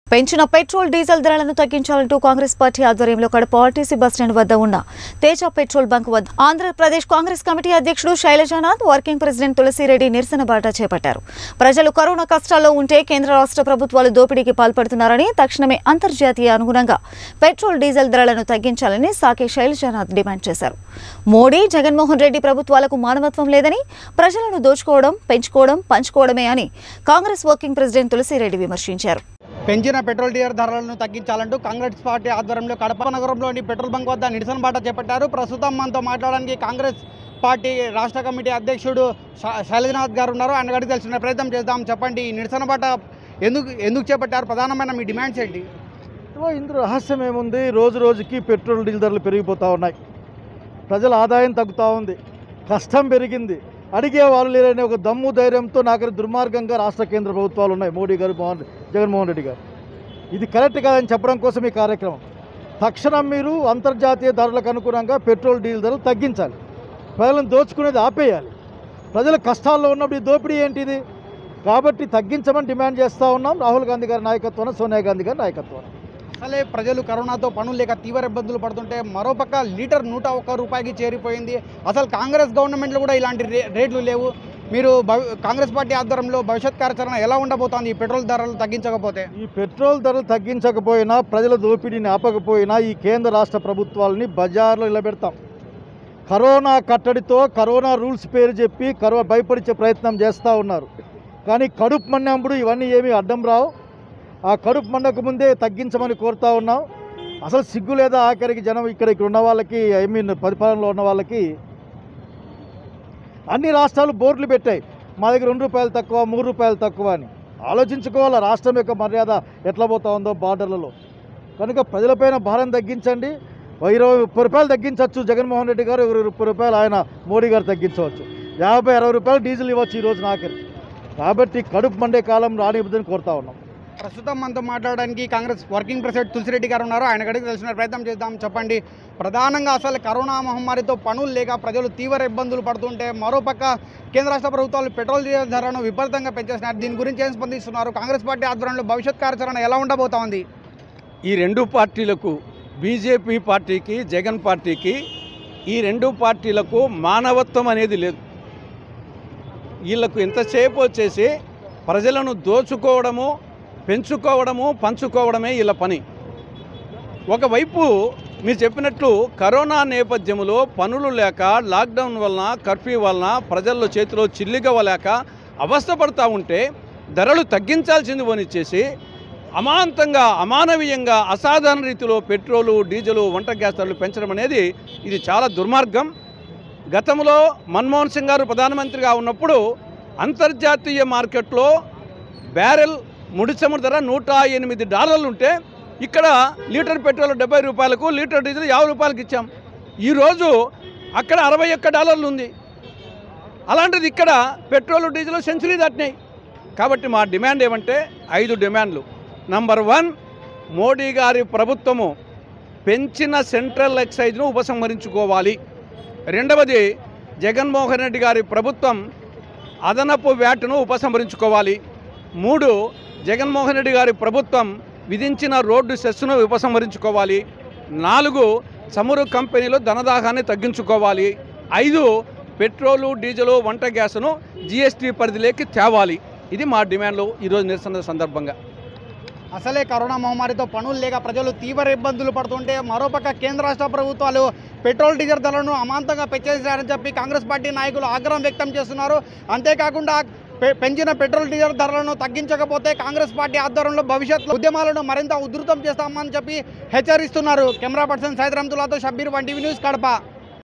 పెంచిన petrol diesel ధరలను తగ్గించాలంటూ Congress party ఆధ్వర్యంలో కడప ఆర్టీసీ బస్టాండ్ వద్ద ఉన్న తేజ పెట్రోల్ బంక్ వద్ద ఆంధ్రప్రదేశ్ కాంగ్రెస్ కమిటీ అధ్యక్షుడు శైలజానాథ్ వర్కింగ్ ప్రెసిడెంట్ తులసిరెడ్డి నిరసన బాట చేపట్టారు ప్రజలు కరోనా కష్టాల్లో ఉంటే కేంద్ర రాష్ట్ర ప్రభుత్వాలు దోపిడీకి పాల్పడుతున్నారని తక్షణమే అంతర్జాతీయ అనుగుణంగా పెట్రోల్ డీజిల్ ధరలను తగ్గించాలని సాకే శైలజానాథ్ డిమాండ్ చేశారు మోడీ జగన్మోహన్ రెడ్డి ప్రభుత్వాలకు మానవత్వం లేదని ప్రజలను దోచుకోవడం పెంచుకోవడం పంచుకోవడమే అని కాంగ్రెస్ వర్కింగ్ ప్రెసిడెంట్ తులసిరెడ్డి విమర్శించారు పెంచిన పెట్రోల్ డీజిల్ ధరలను తగ్గించాలంటూ కాంగ్రెస్ పార్టీ ఆధ్వర్యంలో కడప నగరంలోని పెట్రోల్ బంక్ వద్ద నిరసన బాట చేపట్టారు ప్రస్తుతం మనతో మాట్లాడడానికి కాంగ్రెస్ పార్టీ రాష్ట్ర కమిటీ అధ్యక్షుడు శ- శైలజనాథ్ గారు ఉన్నారు ఆయన గడికి తెలిసిన ప్రయత్నం చేద్దాం చెప్పండి ఈ నిరసన బాట ఎందుకు ఎందుకు చేపట్టారు ప్రధానమైన మీ డిమాండ్స్ ఏంటి ఇదిగో ఇందులో రహస్యం ఏముంది రోజు రోజుకి పెట్రోల్ డీజిల్ ధరలు పెరిగిపోతూ ఉన్నాయి ప్రజల ఆదాయం తగ్గుతూ ఉంది కష్టం పెరిగింది అడిగే వాళ్ళు లేరనే ఒక దమ్ము ధైర్యంతో నాకు దుర్మార్గంగా రాష్ట్ర కేంద్ర ప్రభుత్వాలు ఉన్నాయి మోడీ గారు మోహన్ జగన్మోహన్ రెడ్డి గారు ఇది కరెక్ట్ కాదని చెప్పడం కోసం ఈ కార్యక్రమం తక్షణం మీరు అంతర్జాతీయ ధరలకు అనుగుణంగా పెట్రోల్ డీజిల్ ధరలు తగ్గించాలి ప్రజలను దోచుకునేది ఆపేయాలి ప్రజలు కష్టాల్లో ఉన్నప్పుడు ఈ దోపిడీ ఏంటిది కాబట్టి తగ్గించమని డిమాండ్ చేస్తూ ఉన్నాం రాహుల్ గాంధీ గారి నాయకత్వాన సోనియా గాంధీ గారి నాయకత్వాన అసలే ప్రజలు కరోనాతో పనులు లేక తీవ్ర ఇబ్బందులు పడుతుంటే మరోపక్క లీటర్ నూట ఒక్క రూపాయికి చేరిపోయింది అసలు కాంగ్రెస్ గవర్నమెంట్లో కూడా ఇలాంటి రే రేట్లు లేవు మీరు భవి- కాంగ్రెస్ పార్టీ ఆధ్వర్యంలో భవిష్యత్ కార్యాచరణ ఎలా ఉండబోతోంది ఈ పెట్రోల్ ధరలు తగ్గించకపోతే ఈ పెట్రోల్ ధరలు తగ్గించకపోయినా ప్రజల దోపిడీని ఆపకపోయినా ఈ కేంద్ర రాష్ట్ర ప్రభుత్వాలని బజార్లో నిలబెడతాం కరోనా కట్టడితో కరోనా రూల్స్ పేరు చెప్పి కరో భయపరిచే ప్రయత్నం చేస్తూ ఉన్నారు కానీ కడుపు మన్నప్పుడు ఇవన్నీ ఏమీ అడ్డం రావు ఆ కడుపు మండకు ముందే తగ్గించమని కోరుతా ఉన్నాం అసలు సిగ్గు లేదా ఆఖరికి జనం ఇక్కడ ఇక్కడ ఉన్న వాళ్ళకి ఐ మీన్ పరిపాలనలో ఉన్న వాళ్ళకి అన్ని రాష్ట్రాలు బోర్డులు పెట్టాయి మా దగ్గర రెండు రూపాయలు తక్కువ మూడు రూపాయలు తక్కువ అని ఆలోచించుకోవాలి రాష్ట్రం యొక్క మర్యాద ఎట్లా పోతా ఉందో బార్డర్లలో కనుక ప్రజలపైన భారం తగ్గించండి ఓ ఇరవై ముప్పై రూపాయలు తగ్గించవచ్చు జగన్మోహన్ రెడ్డి గారు ఇరవై ముప్పై రూపాయలు ఆయన మోడీ గారు తగ్గించవచ్చు యాభై అరవై రూపాయలు డీజిల్ ఇవ్వచ్చు ఈ రోజు ఆఖరి కాబట్టి కడుపు మండే కాలం రానివ్వదని కోరుతా ఉన్నాం ప్రస్తుతం మనతో మాట్లాడడానికి కాంగ్రెస్ వర్కింగ్ ప్రెసిడెంట్ తులసిరెడ్డి గారు ఉన్నారు ఆయన గడికి తెలిసిన ప్రయత్నం చేద్దాం చెప్పండి ప్రధానంగా అసలు కరోనా మహమ్మారితో పనులు లేక ప్రజలు తీవ్ర ఇబ్బందులు పడుతుంటే మరోపక్క కేంద్ర రాష్ట్ర ప్రభుత్వాలు పెట్రోల్ డీజిల్ ధరను విపరీతంగా పెంచేస్తున్నారు దీని గురించి ఏం స్పందిస్తున్నారు కాంగ్రెస్ పార్టీ ఆధ్వర్యంలో భవిష్యత్ కార్యాచరణ ఎలా ఉండబోతా ఉంది ఈ రెండు పార్టీలకు బీజేపీ పార్టీకి జగన్ పార్టీకి ఈ రెండు పార్టీలకు మానవత్వం అనేది లేదు వీళ్ళకు ఎంతసేపు వచ్చేసి ప్రజలను దోచుకోవడము పెంచుకోవడము పంచుకోవడమే వీళ్ళ పని ఒకవైపు మీరు చెప్పినట్లు కరోనా నేపథ్యంలో పనులు లేక లాక్డౌన్ వలన కర్ఫ్యూ వలన ప్రజల్లో చేతిలో చిల్లిగవ్వలేక అవస్థపడతా ఉంటే ధరలు తగ్గించాల్సింది పోనిచ్చేసి అమాంతంగా అమానవీయంగా అసాధారణ రీతిలో పెట్రోలు డీజిలు వంట గ్యాస్ ధరలు పెంచడం అనేది ఇది చాలా దుర్మార్గం గతంలో మన్మోహన్ సింగ్ గారు ప్రధానమంత్రిగా ఉన్నప్పుడు అంతర్జాతీయ మార్కెట్లో బ్యారెల్ ముడి చమురు ధర నూట ఎనిమిది డాలర్లు ఉంటే ఇక్కడ లీటర్ పెట్రోల్ డెబ్బై రూపాయలకు లీటర్ డీజిల్ యాభై రూపాయలకి ఇచ్చాం ఈరోజు అక్కడ అరవై ఒక్క డాలర్లు ఉంది అలాంటిది ఇక్కడ పెట్రోల్ డీజిల్ సెంచరీ దాటినాయి కాబట్టి మా డిమాండ్ ఏమంటే ఐదు డిమాండ్లు నంబర్ వన్ మోడీ గారి ప్రభుత్వము పెంచిన సెంట్రల్ ఎక్సైజ్ను ఉపసంహరించుకోవాలి రెండవది జగన్మోహన్ రెడ్డి గారి ప్రభుత్వం అదనపు వ్యాట్ను ఉపసంహరించుకోవాలి మూడు జగన్మోహన్ రెడ్డి గారి ప్రభుత్వం విధించిన రోడ్డు సెస్సును ఉపసంహరించుకోవాలి నాలుగు చమురు కంపెనీలు ధనదాహాన్ని తగ్గించుకోవాలి ఐదు పెట్రోలు డీజిలు వంట గ్యాస్ను జీఎస్టీ పరిధిలోకి తేవాలి ఇది మా డిమాండ్లు ఈరోజు నిరసన సందర్భంగా అసలే కరోనా మహమ్మారితో పనులు లేక ప్రజలు తీవ్ర ఇబ్బందులు పడుతుంటే మరోపక్క కేంద్ర రాష్ట్ర ప్రభుత్వాలు పెట్రోల్ డీజిల్ ధరలను అమాంతంగా పెంచేశారని చెప్పి కాంగ్రెస్ పార్టీ నాయకులు ఆగ్రహం వ్యక్తం చేస్తున్నారు అంతేకాకుండా పె- పెంచిన పెట్రోల్ డీజిల్ ధరలను తగ్గించకపోతే కాంగ్రెస్ పార్టీ ఆధ్వర్యంలో భవిష్యత్ ఉద్యమాలను మరింత ఉధృతం చేస్తామని చెప్పి హెచ్చరిస్తున్నారు కెమెరా పర్సన్ సైద్ రమ్తులాతో Shabbir one TV news Kadapa